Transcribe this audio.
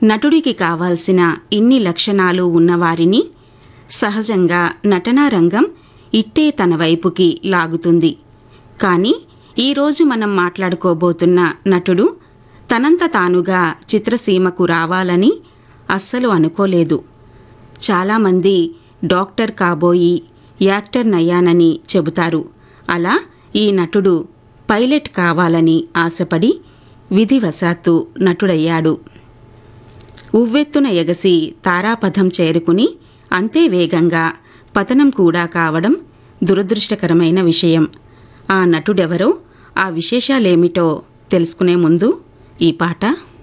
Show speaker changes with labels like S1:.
S1: నటుడికి కావాల్సిన ఇన్ని లక్షణాలు ఉన్నవారిని సహజంగా నటనా రంగం ఇట్టే తన వైపుకి లాగుతుంది కానీ ఈరోజు మనం మాట్లాడుకోబోతున్న నటుడు తనంత తానుగా చిత్రసీమకు రావాలని అస్సలు అనుకోలేదు చాలామంది డాక్టర్ కాబోయి యాక్టర్ నయ్యానని చెబుతారు అలా ఈ నటుడు పైలట్ కావాలని ఆశపడి విధివశాత్తు నటుడయ్యాడు ఉవ్వెత్తున ఎగసి తారాపథం చేరుకుని అంతే వేగంగా పతనం కూడా కావడం దురదృష్టకరమైన విషయం ఆ నటుడెవరో ఆ విశేషాలేమిటో తెలుసుకునే ముందు ఈ పాట